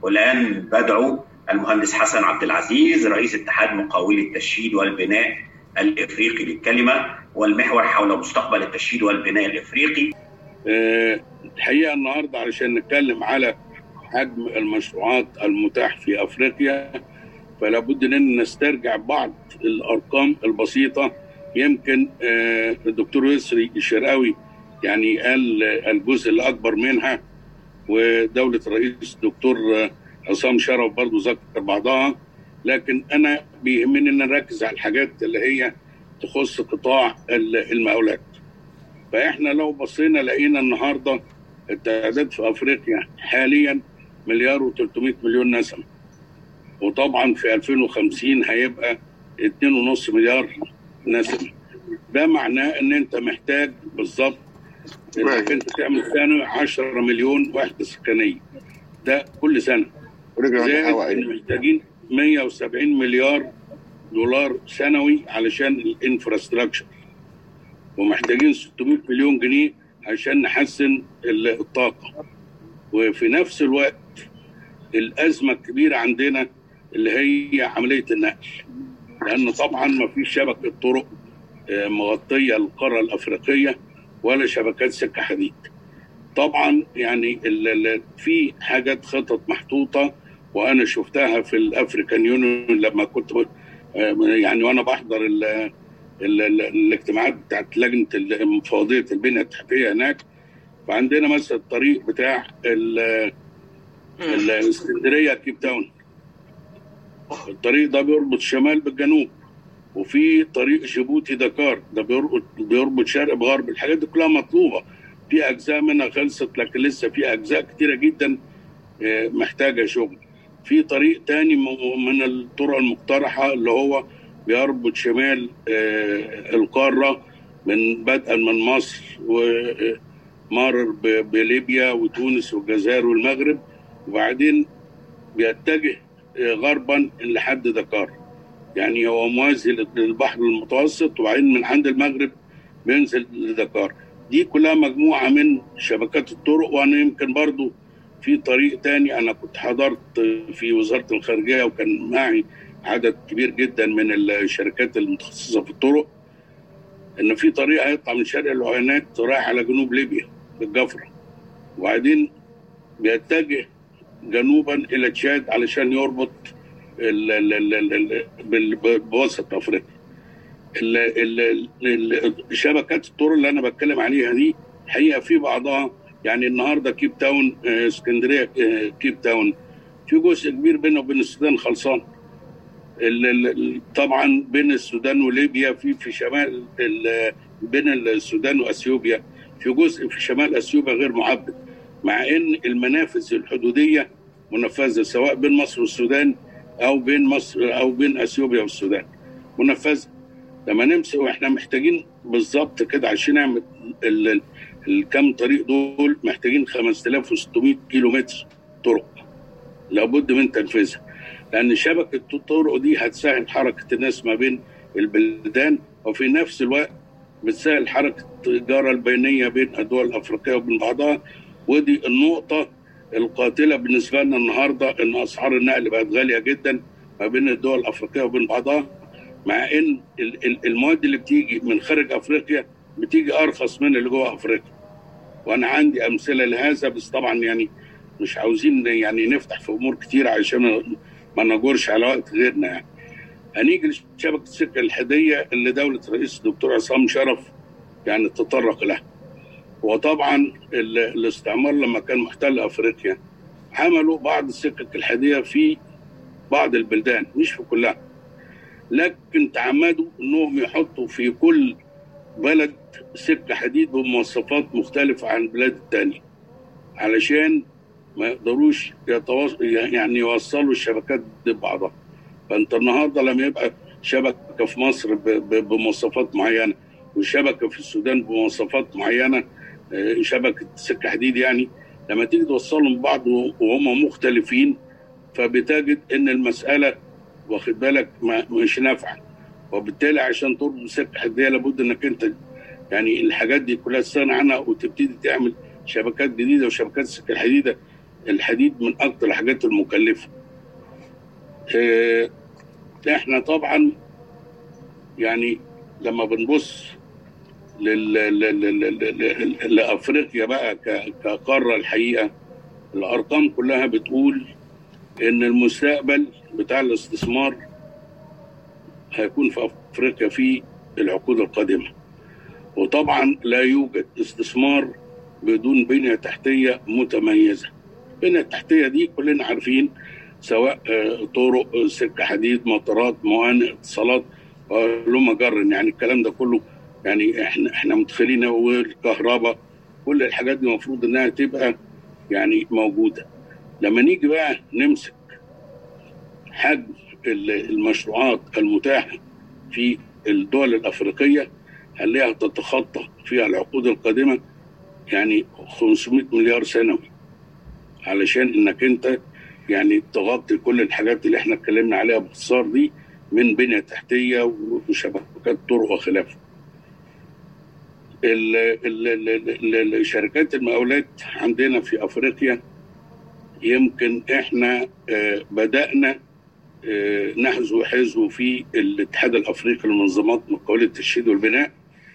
والان بدعو المهندس حسن عبد العزيز رئيس اتحاد مقاولي التشييد والبناء الافريقي للكلمه والمحور حول مستقبل التشييد والبناء الافريقي. أه الحقيقه النهارده علشان نتكلم على حجم المشروعات المتاح في افريقيا فلا بد ان نسترجع بعض الارقام البسيطه يمكن أه الدكتور يسري الشرقاوي يعني قال الجزء الاكبر منها ودوله الرئيس الدكتور عصام شرف برضه ذكر بعضها لكن انا بيهمني ان نركز على الحاجات اللي هي تخص قطاع المقاولات فاحنا لو بصينا لقينا النهارده التعداد في افريقيا حاليا مليار و300 مليون نسمه وطبعا في 2050 هيبقى 2.5 مليار نسمه ده معناه ان انت محتاج بالظبط انك انت تعمل سنه 10 مليون وحده سكنيه ده كل سنه زائد محتاجين 170 مليار دولار سنوي علشان الانفراستراكشر ومحتاجين 600 مليون جنيه عشان نحسن الطاقه وفي نفس الوقت الازمه الكبيره عندنا اللي هي عمليه النقل لان طبعا ما فيش شبكه طرق مغطيه القاره الافريقيه ولا شبكات سكه حديد طبعا يعني في حاجات خطط محطوطه وانا شفتها في الافريكان يونيون لما كنت يعني وانا بحضر ال ال ال الاجتماعات بتاعت لجنه مفوضيه البنيه التحتيه هناك فعندنا مثلا الطريق بتاع الاسكندريه كيب تاون الطريق ده بيربط الشمال بالجنوب وفي طريق جيبوتي دكار ده بيربط بيربط شرق بغرب الحاجات دي كلها مطلوبه في اجزاء منها خلصت لكن لسه في اجزاء كتيره جدا محتاجه شغل في طريق تاني من الطرق المقترحه اللي هو بيربط شمال القاره من بدءا من مصر ومارر بليبيا وتونس والجزائر والمغرب وبعدين بيتجه غربا لحد دكار يعني هو موازي للبحر المتوسط وبعدين من عند المغرب بينزل لدكار دي كلها مجموعة من شبكات الطرق وأنا يمكن برضو في طريق تاني أنا كنت حضرت في وزارة الخارجية وكان معي عدد كبير جدا من الشركات المتخصصة في الطرق إن في طريق هيطلع من شرق العينات رايح على جنوب ليبيا بالجفرة وبعدين بيتجه جنوبا إلى تشاد علشان يربط بوسط افريقيا شبكات الطرق اللي انا بتكلم عليها دي حقيقه في بعضها يعني النهارده كيب تاون اسكندريه كيب تاون في جزء كبير بينه وبين السودان خلصان طبعا بين السودان وليبيا في في شمال بين السودان واثيوبيا في جزء في شمال اثيوبيا غير معبد مع ان المنافذ الحدوديه منفذه سواء بين مصر والسودان او بين مصر او بين اثيوبيا والسودان منفذه لما نمسك واحنا محتاجين بالظبط كده عشان نعمل الكام طريق دول محتاجين 5600 كيلو متر طرق لابد من تنفيذها لان شبكه الطرق دي هتسهل حركه الناس ما بين البلدان وفي نفس الوقت بتسهل حركه التجاره البينيه بين الدول الافريقيه وبين بعضها ودي النقطه القاتله بالنسبه لنا النهارده ان اسعار النقل بقت غاليه جدا ما بين الدول الافريقيه وبين بعضها مع ان المواد اللي بتيجي من خارج افريقيا بتيجي ارخص من اللي جوه افريقيا وانا عندي امثله لهذا بس طبعا يعني مش عاوزين يعني نفتح في امور كتير عشان ما نجورش على وقت غيرنا يعني هنيجي لشبكه السكه الحديه اللي دوله رئيس الدكتور عصام شرف يعني تطرق لها وطبعا الاستعمار لما كان محتل افريقيا عملوا بعض السكك الحديديه في بعض البلدان مش في كلها لكن تعمدوا انهم يحطوا في كل بلد سكه حديد بمواصفات مختلفه عن البلاد الثانيه علشان ما يقدروش يتواصل يعني يوصلوا الشبكات دي ببعضها فانت النهارده لما يبقى شبكه في مصر بمواصفات معينه وشبكه في السودان بمواصفات معينه شبكه سكه حديد يعني لما تيجي توصلهم ببعض وهم مختلفين فبتجد ان المساله واخد بالك مش نافعه وبالتالي عشان تربط سكه حديديه لابد انك انت يعني الحاجات دي كلها تستغنى عنها وتبتدي تعمل شبكات جديده وشبكات السكه الحديده الحديد من اكتر الحاجات المكلفه آه، احنا طبعا يعني لما بنبص لل... لل... لل... لل... لافريقيا بقى ك... كقاره الحقيقه الارقام كلها بتقول ان المستقبل بتاع الاستثمار هيكون في افريقيا في العقود القادمه وطبعا لا يوجد استثمار بدون بنيه تحتيه متميزه البنيه التحتيه دي كلنا عارفين سواء آه، طرق آه، سكه حديد مطارات موانئ اتصالات لما جر يعني الكلام ده كله يعني احنا احنا متخيلين والكهرباء كل الحاجات دي المفروض انها تبقى يعني موجوده لما نيجي بقى نمسك حجم ال- المشروعات المتاحه في الدول الافريقيه هنلاقيها تتخطى في العقود القادمه يعني 500 مليار سنوي علشان انك انت يعني تغطي كل الحاجات اللي احنا اتكلمنا عليها باختصار دي من بنيه تحتيه وشبكات طرق وخلافه. ال- ال- ال- ال- الشركات المقاولات عندنا في افريقيا يمكن احنا آه، بدانا آه، نحذو حذو في الاتحاد الافريقي لمنظمات مقاولات التشييد والبناء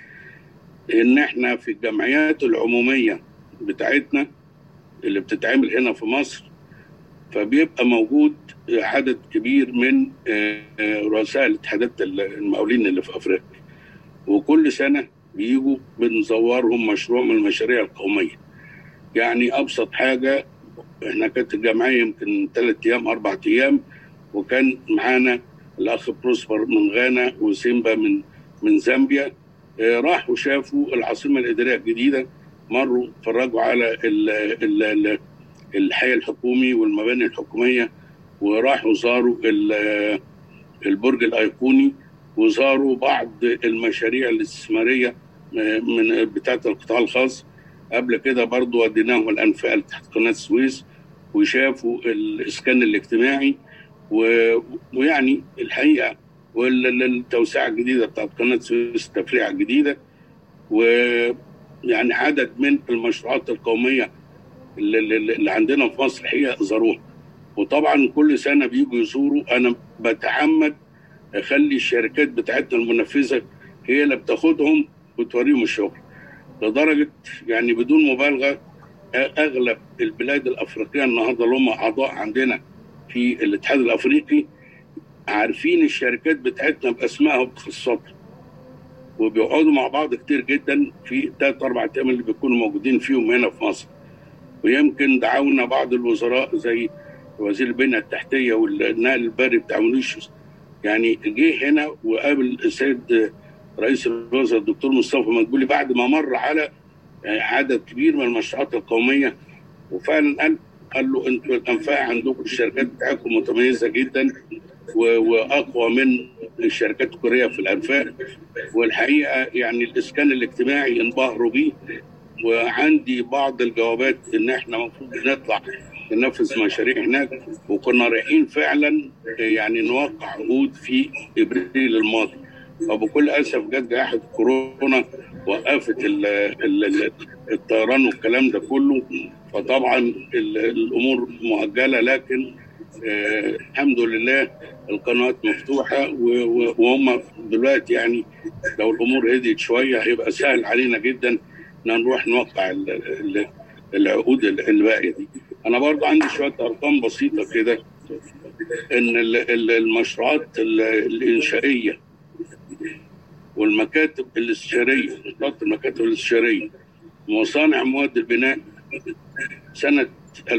ان احنا في الجمعيات العموميه بتاعتنا اللي بتتعمل هنا في مصر فبيبقى موجود عدد كبير من آه، آه، رؤساء الاتحادات المقاولين اللي في افريقيا وكل سنه بيجوا بنزورهم مشروع من المشاريع القوميه يعني ابسط حاجه احنا كانت الجمعيه يمكن ثلاث ايام اربع ايام وكان معانا الاخ بروسبر من غانا وسيمبا من من زامبيا آه، راحوا شافوا العاصمه الاداريه الجديده مروا اتفرجوا على ال ال ال الحي الحكومي والمباني الحكوميه وراحوا زاروا ال- البرج الايقوني وزاروا بعض المشاريع الاستثماريه من بتاعه القطاع الخاص قبل كده برضو وديناهم الانفاق تحت قناه السويس وشافوا الاسكان الاجتماعي و... ويعني الحقيقه والتوسعه الجديده بتاعت قناه السويس التفريعه الجديده ويعني عدد من المشروعات القوميه اللي, اللي اللي عندنا في مصر الحقيقه زاروها وطبعا كل سنه بيجوا يزوروا انا بتعمد اخلي الشركات بتاعتنا المنفذه هي اللي بتاخدهم وتوريهم الشغل لدرجه يعني بدون مبالغه اغلب البلاد الافريقيه النهارده اللي هم اعضاء عندنا في الاتحاد الافريقي عارفين الشركات بتاعتنا باسمائها وبتخصصاتها وبيقعدوا مع بعض كتير جدا في ثلاث اربع ايام اللي بيكونوا موجودين فيهم هنا في مصر ويمكن دعونا بعض الوزراء زي وزير البنيه التحتيه والنقل البري بتاع مونيشيوس يعني جه هنا وقابل السيد رئيس الوزراء الدكتور مصطفى مدبولي بعد ما مر على عدد كبير من المشروعات القوميه وفعلا قال قال له انتوا الانفاق عندكم الشركات بتاعتكم متميزه جدا واقوى من الشركات الكوريه في الانفاق والحقيقه يعني الاسكان الاجتماعي انبهروا بيه وعندي بعض الجوابات ان احنا المفروض نطلع ننفذ مشاريع هناك وكنا رايحين فعلا يعني نوقع عقود في ابريل الماضي وبكل اسف جت جائحه كورونا وقفت ال ال الطيران والكلام ده كله فطبعا الامور مؤجله لكن آه الحمد لله القنوات مفتوحه وهم دلوقتي يعني لو الامور هديت شويه هيبقى سهل علينا جدا ان نروح نوقع ال ال العقود الباقيه دي. انا برضو عندي شويه ارقام بسيطه كده ان المشروعات الانشائيه والمكاتب الاستشاريه نقاط المكاتب الاستشاريه ومصانع مواد البناء سنه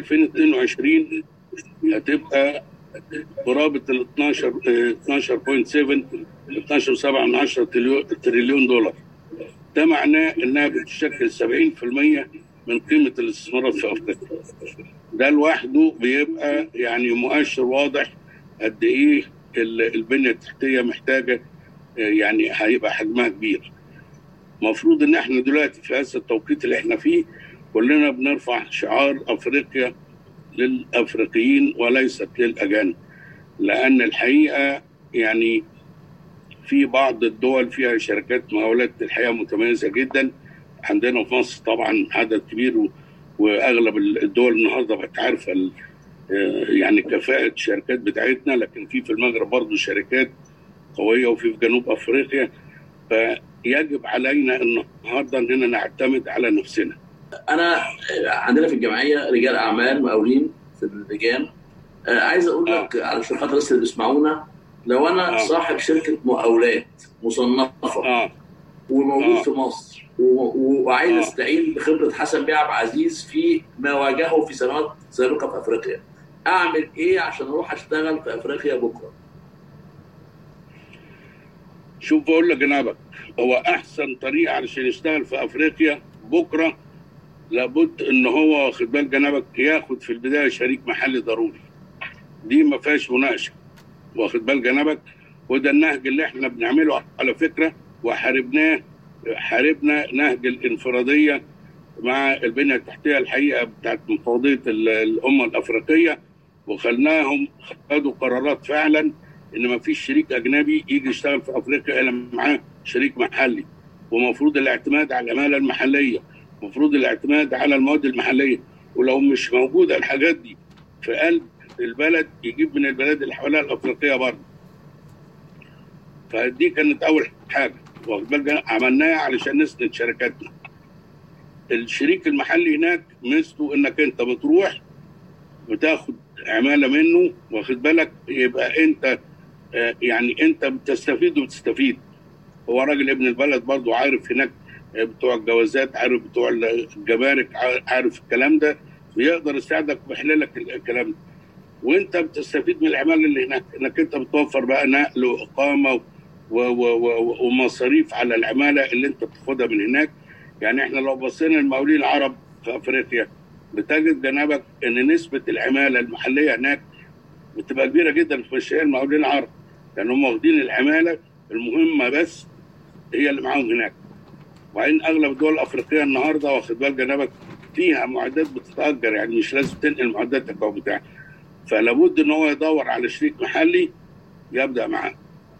2022 هتبقى قرابه ال 12 12.7 12.7 تريليون دولار ده معناه انها بتشكل 70% من قيمه الاستثمارات في افريقيا ده لوحده بيبقى يعني مؤشر واضح قد ايه البنيه التحتيه محتاجه يعني هيبقى حجمها كبير المفروض ان احنا دلوقتي في هذا التوقيت اللي احنا فيه كلنا بنرفع شعار افريقيا للافريقيين وليست للاجانب لان الحقيقه يعني في بعض الدول فيها شركات مقاولات الحقيقه متميزه جدا عندنا في مصر طبعا عدد كبير واغلب الدول النهارده بقت عارفه يعني كفاءه الشركات بتاعتنا لكن في في المغرب برضه شركات قويه وفي في جنوب افريقيا فيجب علينا النهارده اننا نعتمد على نفسنا. انا عندنا في الجمعيه رجال اعمال مقاولين في اللجان عايز اقول لك آه. علشان خاطر الناس اللي بيسمعونا لو انا آه. صاحب شركه مقاولات مصنفه آه. وموجود آه. في مصر وعايز آه. استعين بخبره حسن بيه عبد العزيز في ما واجهه في سنوات سابقه في افريقيا اعمل ايه عشان اروح اشتغل في افريقيا بكره شوف بقول لك جنابك هو احسن طريقه علشان يشتغل في افريقيا بكره لابد ان هو واخد بال جنابك ياخد في البدايه شريك محلي ضروري دي ما فيهاش مناقشه واخد بال جنابك وده النهج اللي احنا بنعمله على فكره وحاربناه حاربنا نهج الانفراديه مع البنيه التحتيه الحقيقه بتاعت مفوضيه الامه الافريقيه وخلناهم خدوا قرارات فعلا ان ما فيش شريك اجنبي يجي يشتغل في افريقيا الا معاه شريك محلي ومفروض الاعتماد على العماله المحليه مفروض الاعتماد على المواد المحليه ولو مش موجوده الحاجات دي في قلب البلد يجيب من البلاد اللي حواليها الافريقيه برضه فدي كانت اول حاجه عملناها علشان نسند شركاتنا الشريك المحلي هناك ميزته انك انت بتروح بتاخد عماله منه واخد بالك يبقى انت يعني انت بتستفيد وبتستفيد هو راجل ابن البلد برضه عارف هناك بتوع الجوازات عارف بتوع الجمارك عارف الكلام ده ويقدر يساعدك ويحل لك الكلام ده وانت بتستفيد من العماله اللي هناك انك انت بتوفر بقى نقل واقامه و و و ومصاريف على العماله اللي انت بتاخدها من هناك يعني احنا لو بصينا المقاولين العرب في افريقيا بتجد جنابك ان نسبه العماله المحليه هناك بتبقى كبيره جدا في مشاريع المقاولين العرب لان هم واخدين العماله المهمه بس هي اللي معاهم هناك وبعدين اغلب الدول الافريقيه النهارده واخد بال جنابك فيها معدات بتتاجر يعني مش لازم تنقل معداتك او بتاع فلابد ان هو يدور على شريك محلي يبدا معاه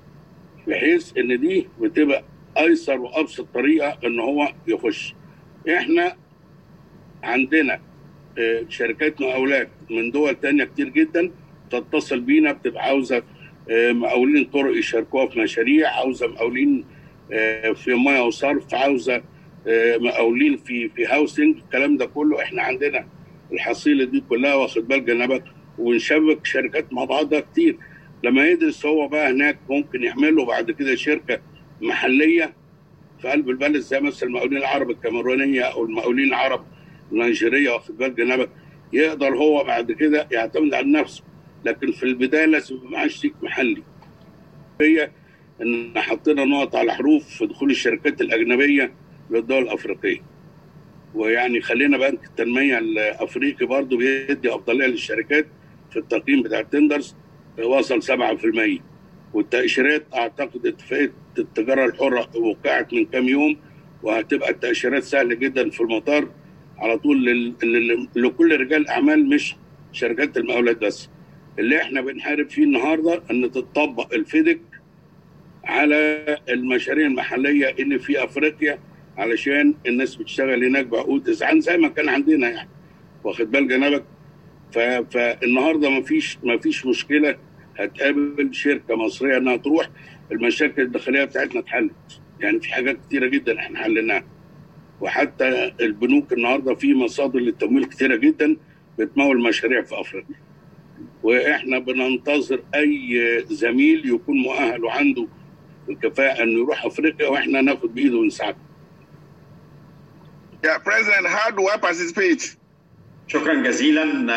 بحيث ان دي بتبقى ايسر وابسط طريقه ان هو يخش احنا عندنا شركات مقاولات من دول تانية كتير جدا تتصل بينا بتبقى عاوزه مقاولين طرق يشاركوها في مشاريع عاوزه مقاولين في ميه وصرف عاوزه مقاولين في في هاوسنج الكلام ده كله احنا عندنا الحصيله دي كلها واخد بال جنبك ونشبك شركات مع بعضها كتير لما يدرس هو بقى هناك ممكن يعملوا بعد كده شركه محليه في قلب البلد زي مثلا المقاولين العرب الكاميرونيه او المقاولين العرب النيجيريه واخد بال جنبك يقدر هو بعد كده يعتمد على نفسه لكن في البدايه لازم يبقى معاه شريك محلي هي ان حطينا نقط على حروف في دخول الشركات الاجنبيه للدول الافريقيه ويعني خلينا بنك التنميه الافريقي برضه بيدي افضليه للشركات في التقييم بتاع التندرز وصل 7% والتاشيرات اعتقد اتفاقيه التجاره الحره وقعت من كام يوم وهتبقى التاشيرات سهله جدا في المطار على طول لل... لكل رجال اعمال مش شركات المقاولات بس اللي احنا بنحارب فيه النهارده ان تطبق الفيدك على المشاريع المحليه اللي في افريقيا علشان الناس بتشتغل هناك بعقود اذعان زي ما كان عندنا يعني واخد بال جنبك فالنهارده ما فيش ما فيش مشكله هتقابل شركه مصريه انها تروح المشاكل الداخليه بتاعتنا اتحلت يعني في حاجات كتيره جدا احنا حليناها وحتى البنوك النهارده في مصادر للتمويل كتيره جدا بتمول مشاريع في افريقيا واحنا بننتظر اي زميل يكون مؤهل وعنده الكفاءه انه يروح افريقيا واحنا ناخد بايده ونساعده. Yeah, President, how do I participate? شكرا جزيلا